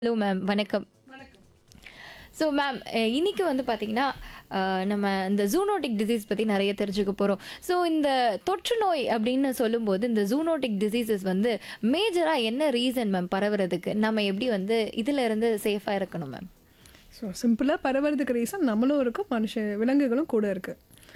hello ma'am வணக்கம் so ma'am இன்னைக்கு வந்து பார்த்தீங்கன்னா அஹ், நம்ம இந்த ஜூனோட்டிக் டிசீஸ் பற்றி நிறைய தெரிஞ்சுக்க போகிறோம் ஸோ இந்த தொற்று நோய் அப்படின்னு சொல்லும்போது இந்த ஜூனோட்டிக் டிசீசஸ் வந்து மேஜராக என்ன ரீசன் மேம் பரவுறதுக்கு நம்ம எப்படி வந்து இதில் இருந்து சேஃபாக இருக்கணும் மேம் ஸோ சிம்பிளாக பரவறதுக்கு ரீசன் நம்மளும் இருக்கும் மனுஷ விலங்குகளும் கூட இருக்குது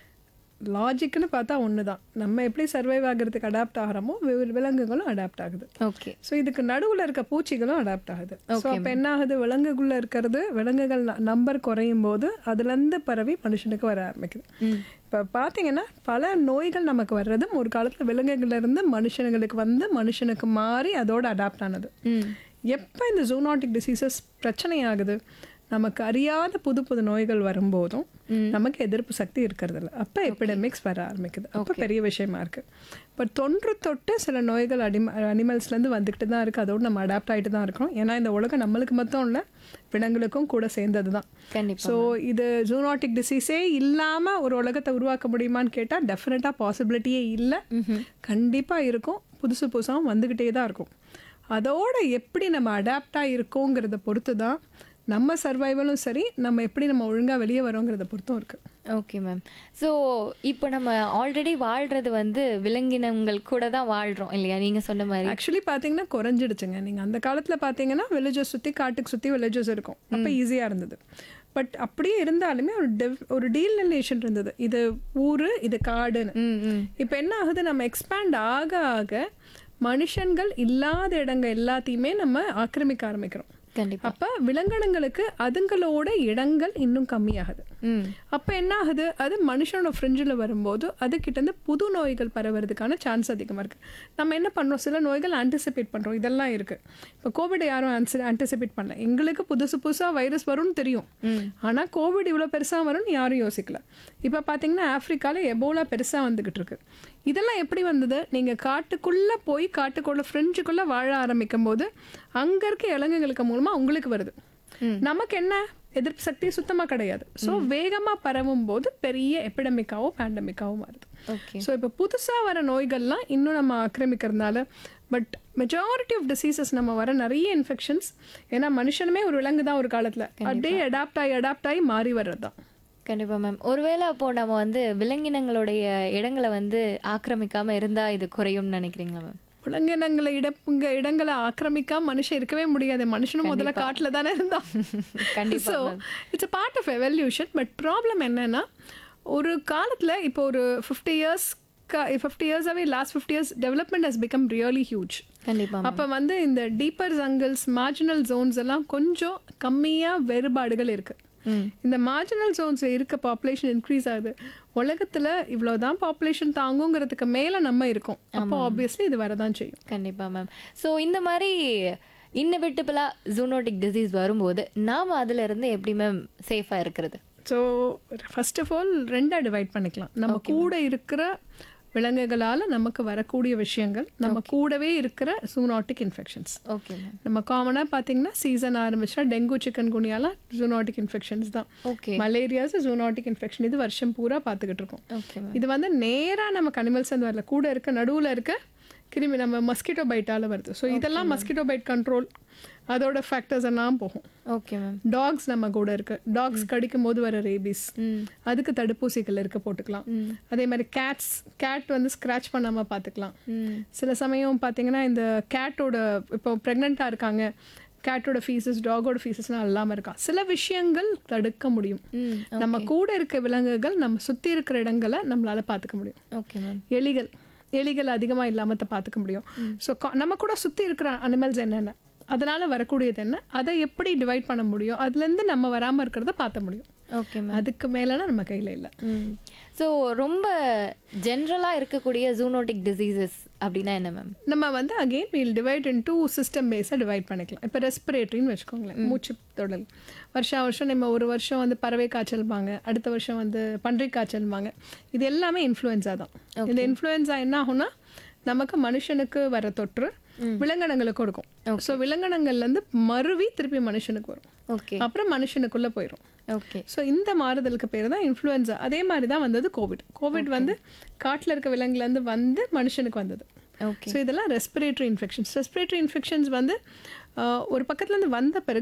லாஜிக்னு பார்த்தா ஒன்று தான் நம்ம எப்படி சர்வைவ் ஆகிறதுக்கு அடாப்ட் ஆகிறோமோ வி- விலங்குகளும் அடாப்ட் ஆகுது ஓகே ஸோ இதுக்கு நடுவில் இருக்க பூச்சிகளும் அடாப்ட் ஆகுது ஸோ அப்போ என்ன ஆகுது விலங்குக்குள்ளே இருக்கிறது விலங்குகள் நம்பர் குறையும் போது அதுலேருந்து பரவி மனுஷனுக்கு வர ஆரம்பிக்குது இப்போ பார்த்தீங்கன்னா பல நோய்கள் நமக்கு வர்றதும் ஒரு காலத்தில் விலங்குகள்ல இருந்து மனுஷனுங்களுக்கு வந்து மனுஷனுக்கு மாறி அதோட அடாப்ட் ஆனது ம் எப்போ இந்த ஜூனாட்டிக் டிசீசஸ் பிரச்சனை ஆகுது நமக்கு அறியாத புது புது நோய்கள் வரும்போதும் நமக்கு எதிர்ப்பு சக்தி இருக்கிறது இல்லை அப்போ எபிடமிக்ஸ் வர ஆரம்பிக்குது அப்போ பெரிய விஷயமா இருக்கு இப்போ தொன்று தொட்டு சில நோய்கள் அடிம அனிமல்ஸ்லேருந்து வந்துக்கிட்டு தான் இருக்குது அதோடு நம்ம அடாப்ட் ஆகிட்டு தான் இருக்கோம் ஏன்னா இந்த உலகம் நம்மளுக்கு மட்டும் இல்லை விலங்குகளுக்கும் கூட சேர்ந்தது தான் கண்டிப்பாக ஸோ இது ஜூனாட்டிக் டிசீஸே இல்லாமல் ஒரு உலகத்தை உருவாக்க முடியுமான்னு கேட்டால் டெஃபினட்டாக பாசிபிலிட்டியே இல்லை கண்டிப்பாக இருக்கும் புதுசு புதுசாகவும் வந்துக்கிட்டே தான் இருக்கும் அதோட எப்படி நம்ம அடாப்டாக இருக்கோங்கிறத பொறுத்து தான் நம்ம சர்வைவலும் சரி நம்ம எப்படி நம்ம ஒழுங்காக வெளியே வரோங்கிறத பொறுத்தும் இருக்குது ஓகே மேம் ஸோ இப்போ நம்ம ஆல்ரெடி வாழ்கிறது வந்து விலங்கினங்கள் கூட தான் வாழ்கிறோம் இல்லையா நீங்கள் சொன்ன மாதிரி ஆக்சுவலி பார்த்தீங்கன்னா குறைஞ்சிடுச்சுங்க நீங்கள் அந்த காலத்தில் பார்த்தீங்கன்னா வில்லேஜஸ் சுற்றி காட்டுக்கு சுற்றி வில்லேஜஸ் இருக்கும் அப்போ ஈஸியாக இருந்தது பட் அப்படியே இருந்தாலுமே ஒரு டெவ் ஒரு டீலினேஷன் இருந்தது இது ஊர் இது காடுன்னு ம் ம் இப்போ என்ன ஆகுது நம்ம எக்ஸ்பேண்ட் ஆக ஆக மனுஷன்கள் இல்லாத இடங்க எல்லாத்தையுமே நம்ம ஆக்கிரமிக்க ஆரம்பிக்கிறோம் கண்டிப்பாக அப்ப விலங்கினங்களுக்கு அதுங்களோட இடங்கள் இன்னும் கம்மியாகுது ம் அப்ப என்ன ஆகுது அது மனுஷனோட ஃப்ரிஞ்சில் வரும்போது அது கிட்ட இருந்து புது நோய்கள் பரவறதுக்கான சான்ஸ் அதிகமா இருக்கு நம்ம என்ன பண்றோம் சில நோய்கள் ஆன்டிசிபேட் பண்றோம் இதெல்லாம் இருக்கு இப்போ கோவிட் யாரும் ஆன்டிசிபேட் பண்ணல எங்களுக்கு புதுசு புதுசா வைரஸ் வரும்னு தெரியும் ஆனா கோவிட் இவ்வளவு பெருசா வரும்னு யாரும் யோசிக்கல இப்ப பாத்தீங்கன்னா ஆப்பிரிக்கால எபோலா பெருசா வந்துகிட்டு இருக்கு இதெல்லாம் எப்படி வந்தது நீங்க காட்டுக்குள்ள போய் காட்டுக்குள்ள ஃப்ரிஞ்சுக்குள்ள வாழ ஆரம்பிக்கும் போது அங்க இருக்க இலங்குகளுக்கு மூலமா உங்களுக்கு வருது நமக்கு என்ன எதிர்ப்பு சக்தி சுத்தமா கிடையாது ஸோ வேகமா பரவும் போது பெரிய எபிடமிக்காவோ பேண்டமிக்காவோ மாறுது ஓகே ஸோ இப்போ புதுசா வர நோய்கள்லாம் இன்னும் நம்ம ஆக்கிரமிக்கிறதுனால பட் மெஜாரிட்டி ஆஃப் டிசீசஸ் நம்ம வர நிறைய இன்ஃபெக்ஷன்ஸ் ஏன்னா மனுஷனுமே ஒரு விலங்கு தான் ஒரு காலத்துல அப்படியே அடாப்ட் ஆகி அடாப்ட் ஆகி மாறி வர்றது தான் கண்டிப்பா மேம் ஒருவேளை அப்போ நம்ம வந்து விலங்கினங்களுடைய இடங்களை வந்து ஆக்கிரமிக்காம இருந்தா இது குறையும்னு நினைக்கிறீங்களா மேம் விலங்கினங்களை இடப்புங்க இடங்களை ஆக்கிரமிக்காம மனுஷன் இருக்கவே முடியாது மனுஷனும் முதல்ல காட்டுல தானே இருந்தான் கண்டிப்பா so it's a part of evolution but problem என்னன்னா ஒரு காலத்துல இப்போ ஒரு ஃபிஃப்டி இயர்ஸ் ஃபிஃப்டி இயர்ஸாகவே last fifty years development has become really huge கண்டிப்பா அப்போ வந்து இந்த டீப்பர் ஜங்கிள்ஸ் மார்ஜினல் ஜோன்ஸ் எல்லாம் கொஞ்சம் கம்மியாக வேறுபாடுகள் இருக்கு ம் இந்த மார்ஜினல் ஜோன்ஸில் இருக்க பாப்புலேஷன் இன்க்ரீஸ் ஆகுது உலகத்தில் இவ்வளோதான் பாப்புலேஷன் தாங்குங்கிறதுக்கு மேலே நம்ம இருக்கோம் அப்போ ஆப்வியஸ்லி இது வரதான் செய்யும் கண்டிப்பா மேம் ஸோ இந்த மாதிரி இன்னவிட்டபிளா ஜூனோட்டிக் டிசீஸ் வரும்போது நாம அதுல இருந்து எப்படி மேம் சேஃபா இருக்கிறது ஸோ ஃபர்ஸ்ட் ஆஃப் ஆல் ரெண்டாக டிவைட் பண்ணிக்கலாம் நம்ம கூட இருக்கிற விலங்குகளால் நமக்கு வரக்கூடிய விஷயங்கள் நம்ம கூடவே இருக்கிற சூனாட்டிக் இன்ஃபெக்ஷன்ஸ் ஓகே மேம் நம்ம காமனாக பார்த்தீங்கன்னா சீசன் ஆரம்பிச்சா டெங்கு சிக்கன் குனியாலாம் ஜூனாட்டிக் இன்ஃபெக்ஷன்ஸ் தான் ஓகே மலேரியாஸ் ஜூனாட்டிக் இன்ஃபெக்ஷன் இது வருஷம் பூரா பார்த்துக்கிட்டு இருக்கோம் ஓகே மேம் இது வந்து நேராக நம்ம அனிமல்ஸ் வந்து வரல கூட இருக்க நடுவில் இருக்க கிருமி நம்ம மஸ்கிட்டோ பைட்டால வருது ஸோ இதெல்லாம் மஸ்கிட்டோ பைட் கண்ட்ரோல் அதோட ஃபேக்டர்ஸ் எல்லாம் போகும் ஓகே மேம் டாக்ஸ் நம்ம கூட இருக்கு டாக்ஸ் கடிக்கும் போது வர ரேபிஸ் அதுக்கு தடுப்பூசிகள் இருக்க போட்டுக்கலாம் அதே மாதிரி கேட்ஸ் கேட் வந்து ஸ்க்ராட்ச் பண்ணாம பார்த்துக்கலாம் ம் சில சமயம் பார்த்தீங்கன்னா இந்த கேட்டோட இப்போ ப்ரெக்னெண்ட்டாக இருக்காங்க கேட்டோட ஃபீஸஸ் டாகோட ஃபீஸஸ்லாம் இல்லாமல் இருக்கான் சில விஷயங்கள் தடுக்க முடியும் ம் நம்ம கூட இருக்க விலங்குகள் நம்ம சுற்றி இருக்கிற இடங்களை நம்மளால பார்த்துக்க முடியும் ஓகே மேம் எலிகள் எலிகள் அதிகமாக இல்லாமல் பார்த்துக்க முடியும் ஸோ நம்ம கூட சுற்றி இருக்கிற அனிமல்ஸ் என்னென்ன அதனால வரக்கூடியது என்ன அதை எப்படி டிவைட் பண்ண முடியும் அதுலேருந்து நம்ம வராமல் இருக்கிறத பார்த்த முடியும் ஓகே மேம் அதுக்கு மேலனா நம்ம கையில் இல்லை ம் ஸோ ரொம்ப ஜென்ரலாக இருக்கக்கூடிய ஜூனோட்டிக் டிசீசஸ் அப்படின்னா என்ன மேம் நம்ம வந்து again we'll divide into system பேஸாக டிவைட் பண்ணிக்கலாம் இப்போ ரெஸ்பிரேட்டரின்னு வச்சுக்கோங்களேன் மூச்சு தொடல் வருஷம் வருஷம் நம்ம ஒரு வருஷம் வந்து பறவை காய்ச்சல்பாங்க அடுத்த வருஷம் வந்து பன்றி காய்ச்சல்பாங்க இது எல்லாமே இன்ஃப்ளூயன்ஸா தான் இந்த இன்ஃப்ளூயன்ஸா என்ன ஆகும்னா நமக்கு மனுஷனுக்கு வர தொற்று விலங்கினங்களுக்கு கொடுக்கும் ஸோ விலங்கினங்கள்லேருந்து மருவி திருப்பி மனுஷனுக்கு வரும் ஓகே அப்புறம் மனுஷனுக்குள்ளே போயிடும் ஓகே ஸோ இந்த மாறுதலுக்கு பேர் தான் இன்ஃப்ளூயன்ஸா அதே மாதிரி தான் வந்தது கோவிட் கோவிட் வந்து காட்டில் இருக்க விலங்குலேருந்து வந்து மனுஷனுக்கு வந்தது ஓகே ஸோ இதெல்லாம் ரெஸ்பிரேட்டரி இன்ஃபெக்ஷன்ஸ் ரெஸ்பிரேட்டரி இன்ஃபெக்ஷன்ஸ் வந்து ஆஹ், ஒரு பக்கத்துலேருந்து வந்த பிறகு